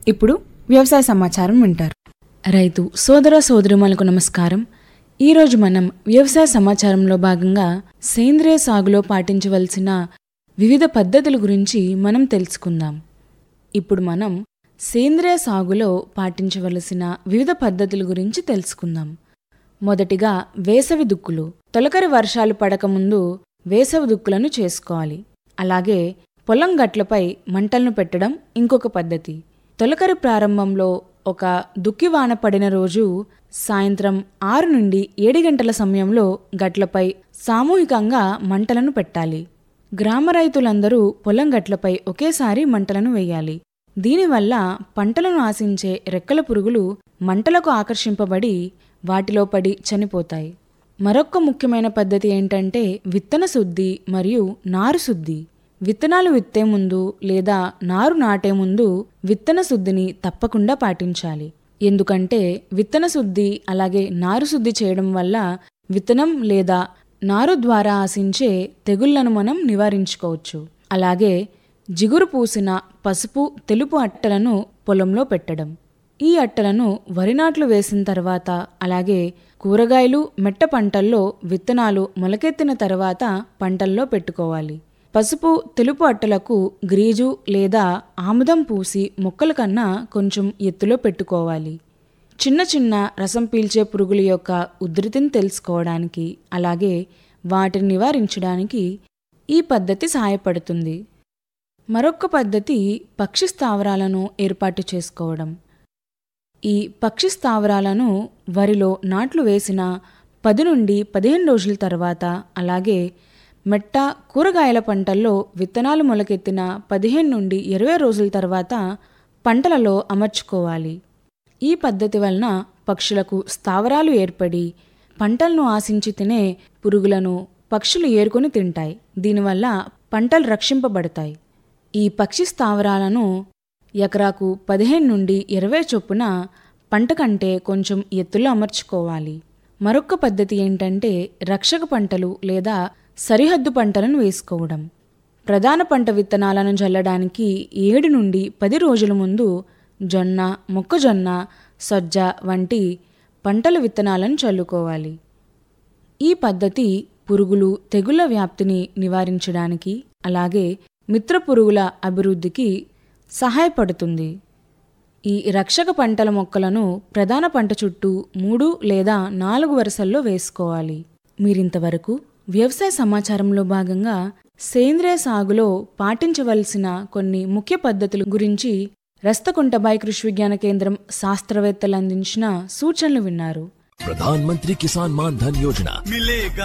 ఇప్పుడు వ్యవసాయ సమాచారం వింటారు రైతు సోదర సోదరుమలకు నమస్కారం ఈరోజు మనం వ్యవసాయ సమాచారంలో భాగంగా సేంద్రియ సాగులో పాటించవలసిన వివిధ పద్ధతుల గురించి మనం తెలుసుకుందాం ఇప్పుడు మనం సేంద్రియ సాగులో పాటించవలసిన వివిధ పద్ధతుల గురించి తెలుసుకుందాం మొదటిగా వేసవి దుక్కులు తొలకరి వర్షాలు పడకముందు వేసవి దుక్కులను చేసుకోవాలి అలాగే పొలం గట్లపై మంటలను పెట్టడం ఇంకొక పద్ధతి తొలకరి ప్రారంభంలో ఒక దుక్కివాన పడిన రోజు సాయంత్రం ఆరు నుండి ఏడు గంటల సమయంలో గట్లపై సామూహికంగా మంటలను పెట్టాలి గ్రామ రైతులందరూ పొలం గట్లపై ఒకేసారి మంటలను వేయాలి దీనివల్ల పంటలను ఆశించే రెక్కల పురుగులు మంటలకు ఆకర్షింపబడి వాటిలో పడి చనిపోతాయి మరొక ముఖ్యమైన పద్ధతి ఏంటంటే విత్తన శుద్ధి మరియు నారు శుద్ధి విత్తనాలు విత్తే ముందు లేదా నారు నాటే ముందు విత్తన శుద్ధిని తప్పకుండా పాటించాలి ఎందుకంటే విత్తన శుద్ధి అలాగే నారు శుద్ధి చేయడం వల్ల విత్తనం లేదా నారు ద్వారా ఆశించే తెగుళ్లను మనం నివారించుకోవచ్చు అలాగే జిగురు పూసిన పసుపు తెలుపు అట్టలను పొలంలో పెట్టడం ఈ అట్టలను వరి నాట్లు వేసిన తర్వాత అలాగే కూరగాయలు మెట్ట పంటల్లో విత్తనాలు మొలకెత్తిన తర్వాత పంటల్లో పెట్టుకోవాలి పసుపు తెలుపు అట్టలకు గ్రీజు లేదా ఆముదం పూసి మొక్కల కన్నా కొంచెం ఎత్తులో పెట్టుకోవాలి చిన్న చిన్న రసం పీల్చే పురుగుల యొక్క ఉధృతిని తెలుసుకోవడానికి అలాగే వాటిని నివారించడానికి ఈ పద్ధతి సహాయపడుతుంది మరొక పద్ధతి పక్షి స్థావరాలను ఏర్పాటు చేసుకోవడం ఈ పక్షి స్థావరాలను వరిలో నాట్లు వేసిన పది నుండి పదిహేను రోజుల తర్వాత అలాగే మెట్ట కూరగాయల పంటల్లో విత్తనాలు మొలకెత్తిన పదిహేను నుండి ఇరవై రోజుల తర్వాత పంటలలో అమర్చుకోవాలి ఈ పద్ధతి వలన పక్షులకు స్థావరాలు ఏర్పడి పంటలను ఆశించి తినే పురుగులను పక్షులు ఏరుకొని తింటాయి దీనివల్ల పంటలు రక్షింపబడతాయి ఈ పక్షి స్థావరాలను ఎకరాకు పదిహేను నుండి ఇరవై చొప్పున పంట కంటే కొంచెం ఎత్తులో అమర్చుకోవాలి మరొక పద్ధతి ఏంటంటే రక్షక పంటలు లేదా సరిహద్దు పంటలను వేసుకోవడం ప్రధాన పంట విత్తనాలను జల్లడానికి ఏడు నుండి పది రోజుల ముందు జొన్న మొక్కజొన్న సజ్జ వంటి పంటల విత్తనాలను చల్లుకోవాలి ఈ పద్ధతి పురుగులు తెగుళ్ల వ్యాప్తిని నివారించడానికి అలాగే మిత్ర పురుగుల అభివృద్ధికి సహాయపడుతుంది ఈ రక్షక పంటల మొక్కలను ప్రధాన పంట చుట్టూ మూడు లేదా నాలుగు వరుసల్లో వేసుకోవాలి మీరింతవరకు వ్యవసాయ సమాచారంలో భాగంగా సేంద్రియ సాగులో పాటించవలసిన కొన్ని ముఖ్య పద్ధతుల గురించి రస్తకుంటబాయి కృషి విజ్ఞాన కేంద్రం శాస్త్రవేత్తలు అందించిన సూచనలు విన్నారు प्रधानमंत्री किसान मान धन योजना मिलेगा